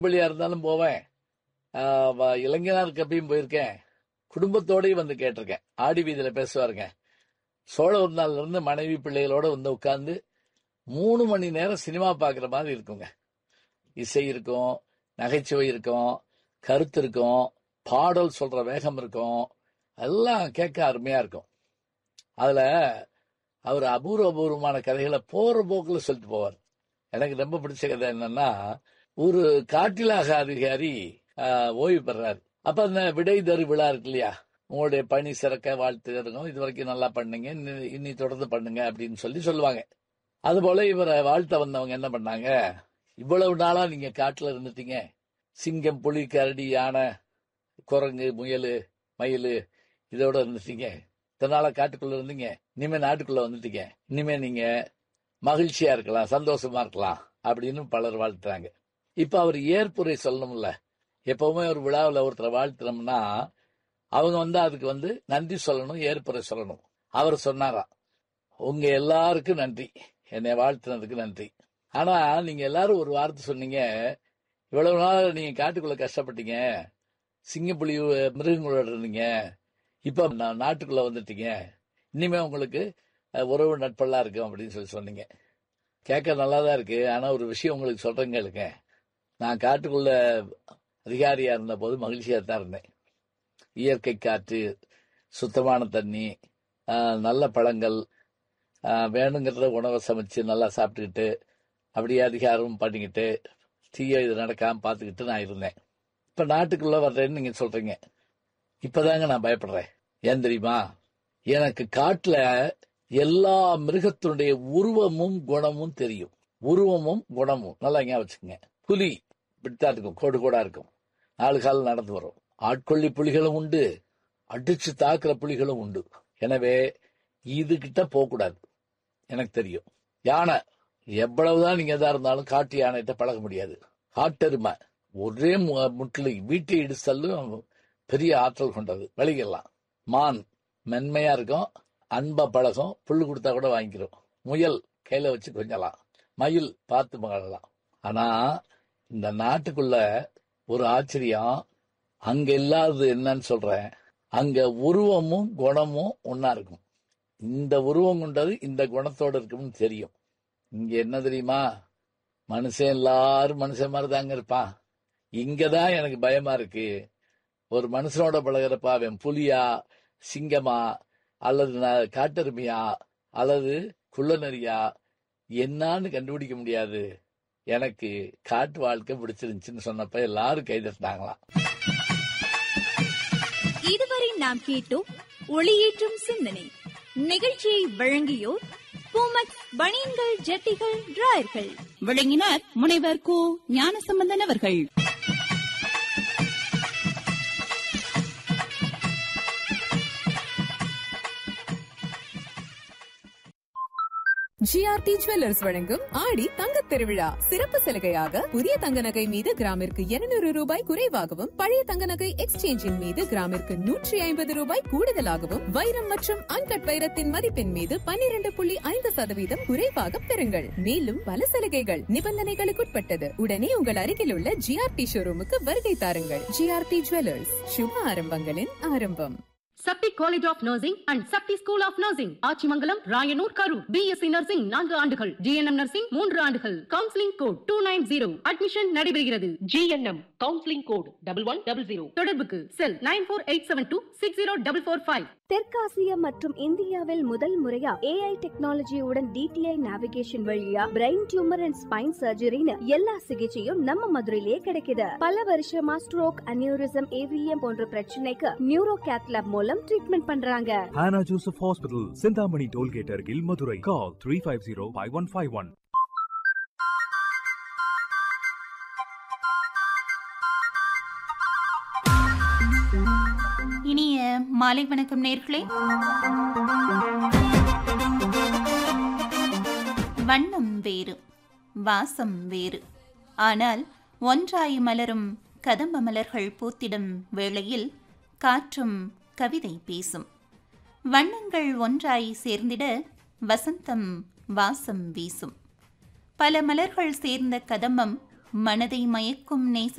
பள்ளியா இருந்தாலும் போவேன் ஆஹ் வ- இளைஞனார் கப்பியும் போயிருக்கேன் குடும்பத்தோடயும் வந்து கேட்டிருக்கேன் ஆடி வீதியில பேசுவாருங்க சோழ நாள்ல இருந்து மனைவி பிள்ளைகளோட வந்து உட்கார்ந்து மூணு மணி நேரம் சினிமா பார்க்குற மாதிரி இருக்குங்க இசை இருக்கும் நகைச்சுவை இருக்கும் கருத்து இருக்கும் பாடல் சொல்ற வேகம் இருக்கும் எல்லாம் கேட்க அருமையா இருக்கும் அதுல அவர் அபூர்வ அபூர்வமான கதைகளை போற போக்குல சொல்லிட்டு போவார் எனக்கு ரொம்ப பிடிச்ச கதை என்னன்னா ஒரு காட்டிலாக அதிகாரி ஆஹ், ஓய்வு பெறாரு அப்ப அந்த விடை தரு விழா இருக்கு இல்லையா உங்களுடைய பணி சிறக்க வாழ்த்து இருக்கும் இது வரைக்கும் நல்லா பண்ணுங்க இன்னி- இன்னி தொடர்ந்து பண்ணுங்க அப்படின்னு சொல்லி சொல்லுவாங்க அதுபோல இவரை வாழ்த்த வந்தவங்க என்ன பண்ணாங்க இவ்வளவு நாளா நீங்க காட்டுல இருந்துட்டீங்க சிங்கம் புலி கரடி யானை குரங்கு முயல் மயில் இதோட இருந்துட்டீங்க இத்தனை நாளா காட்டுக்குள்ள இருந்தீங்க இனிமே நாட்டுக்குள்ள வந்துட்டீங்க இனிமே நீங்க மகிழ்ச்சியா இருக்கலாம் சந்தோஷமா இருக்கலாம் அப்படின்னு பலர் வாழ்த்துறாங்க இப்ப அவர் ஏற்புரை சொல்லணும்ல எப்பவுமே ஒரு விழாவில் ஒருத்தரை வாழ்த்துனோம்னா அவங்க வந்து அதுக்கு வந்து நன்றி சொல்லணும் ஏற்புரை சொல்லணும் அவர் சொன்னாராம் உங்க எல்லாருக்கும் நன்றி என்னை வாழ்த்துனதுக்கு நன்றி ஆனா நீங்க எல்லாரும் ஒரு வார்த்தை சொன்னீங்க இவ்வளவு நாள் நீங்க காட்டுக்குள்ள கஷ்டப்பட்டீங்க சிங்கப்புலி மிருகங்களோட இருந்தீங்க இப்ப நா- நாட்டுக்குள்ள வந்துட்டீங்க இனிமே உங்களுக்கு அஹ், உறவு நட்பெல்லாம் இருக்கும் அப்படின்னு சொல்லி சொன்னீங்க கேட்க நல்லா தான் இருக்கு ஆனா ஒரு விஷயம் உங்களுக்கு சொல்றேங்க கேளுங்க நான் காட்டுக்குள்ள அதிகாரியா இருந்த போது மகிழ்ச்சியா தான் இருந்தேன் இயற்கை காற்று சுத்தமான தண்ணி ஆஹ், நல்ல பழங்கள் ஆஹ், வேணுங்கிறத உணவை சமைச்சு நல்லா சாப்பிட்டுக்கிட்டு அப்படியே அதிகாரம் பண்ணிக்கிட்டு தீய இது நடக்காம பார்த்துக்கிட்டு நான் இருந்தேன் இப்ப நாட்டுக்குள்ள வர்றேன்னு நீங்க சொல்றீங்க இப்பதாங்க நான் பயப்படுறேன் ஏன் தெரியுமா எனக்கு காட்டுல எல்லா மிருகத்தினுடைய உருவமும் குணமும் தெரியும் உருவமும் குணமும் நல்லா ஞாபகம் வச்சுக்கோங்க புலி இப்படித்தான் இருக்கும் கோடு கோடா இருக்கும் நாலு கால் நடந்து வரும் ஆட்கொள்ளி புலிகளும் உண்டு அடிச்சு தாக்குற புலிகளும் உண்டு எனவே இது கிட்ட போக கூடாது எனக்கு தெரியும் யானை எவ்வளவுதான் நீங்க எதா இருந்தாலும் காட்டு யானைகிட்ட பழக முடியாது காட்டெருமை ஒரே மு- முட்டில் வீட்டை இடிச்சல்லும் பெரிய ஆற்றல் கொண்டது விலகிடலாம் மான் மென்மையா இருக்கும் அன்பா பழகும் புல்லு கொடுத்தா கூட வாங்கிக்கிறோம் முயல் கையில வச்சு கொஞ்சலாம் மயில் பார்த்து மகளலாம் ஆனா இந்த நாட்டுக்குள்ள ஒரு ஆச்சரியம் அங்க இல்லாதது என்னன்னு சொல்றேன் அங்க உருவமும் குணமும் ஒன்னா இருக்கும் இந்த உருவம் கொண்டது இந்த குணத்தோட இருக்கும்னு தெரியும் இங்க என்ன தெரியுமா மனுஷன் எல்லாரும் மனுஷன் மாதிரி தாங்க இருப்பான் இங்கதான் எனக்கு பயமா இருக்கு ஒரு மனுஷனோட பழகிறப்ப அவன் புலியா சிங்கமா அல்லது ந- காட்டெருமையா அல்லது குள்ளநரியா என்னான்னு கண்டுபிடிக்க முடியாது எனக்கு காட்டு வாழ்க்கை பிடிச்சிருந்துச்சுன்னு சொன்னப்ப எல்லாரும் கைதட்டினாங்களாம் இதுவரை நாம் கேட்டோம் ஒளியேற்றும் சிந்தனை நிகழ்ச்சியை வழங்கியோர் பூமக் பனியன்கள் ஜட்டிகள் டிராயர்கள் விளங்கினார் முனைவர் கு ஞானசம்பந்தன் அவர்கள் ஜிஆர்டி ஜுவல்லர்ஸ் வழங்கும் ஆடி தங்கத் திருவிழா சிறப்பு சலுகையாக புதிய தங்க நகை மீது கிராமிற்கு 200 ரூபாய் குறைவாகவும் பழைய தங்க நகை எக்ஸ்சேஞ்சின் மீது கிராமிற்கு நூற்றி ஐம்பது ரூபாய் கூடுதலாகவும் வைரம் மற்றும் அன்கட் வைரத்தின் மதிப்பின் மீது 12.5% புள்ளி ஐந்து சதவீதம் குறைவாக பெறுங்கள் மேலும் பல சலுகைகள் நிபந்தனைகளுக்குட்பட்டது உடனே உங்கள் அருகில் உள்ள ஜிஆர்டி ஷோரூமுக்கு வருகை தாருங்கள் ஜிஆர்டி ஜுவல்லர்ஸ் சுப ஆரம்பங்களின் ஆரம்பம் Sakthi college of nursing and Sakthi school of nursing Achimangalam Rayanur Karur BSc nursing நான்கு ஆண்டுகள் ஜிஎன்எம் நர்சிங் மூன்று ஆண்டுகள் counselling code two nine zero admission நடைபெறுகிறது GNM counselling code double one double zero தொடர்புக்கு cell nine four eight seven two six zero double four five தெற்காசியா மற்றும் இந்தியாவில் முதல் முறையா ஏஐ டெக்னாலஜியுடன் டிடிஐ நேவிகேஷன் வழியா பிரெயின் டியூமர் அண்ட் ஸ்பைன் சர்ஜரின்னு எல்லா சிகிச்சையும் நம்ம மதுரையிலே கிடைக்குது பல வருஷமா ஸ்ட்ரோக் அனியூரிசம் ஏவிஎம் போன்ற பிரச்சனைக்கு நியூரோ கேத்லாப் மூலம் ட்ரீட்மெண்ட் பண்றாங்க Hannah Joseph Hospital, Sindhamani Tollgate Argil, Madurai. Call 350 5151. இனிய மாலை வணக்கம் நேர்களே வண்ணம் வேறு வாசம் வேறு ஆனால் ஒன்றாய் மலரும் கதம்ப மலர்கள் பூத்திடும் வேளையில் காற்றும் கவிதை பேசும் வண்ணங்கள் ஒன்றாய் சேர்ந்திட வசந்தம் வாசம் வீசும் பல மலர்கள் சேர்ந்த கதம்பம் மனதை மயக்கும் நேச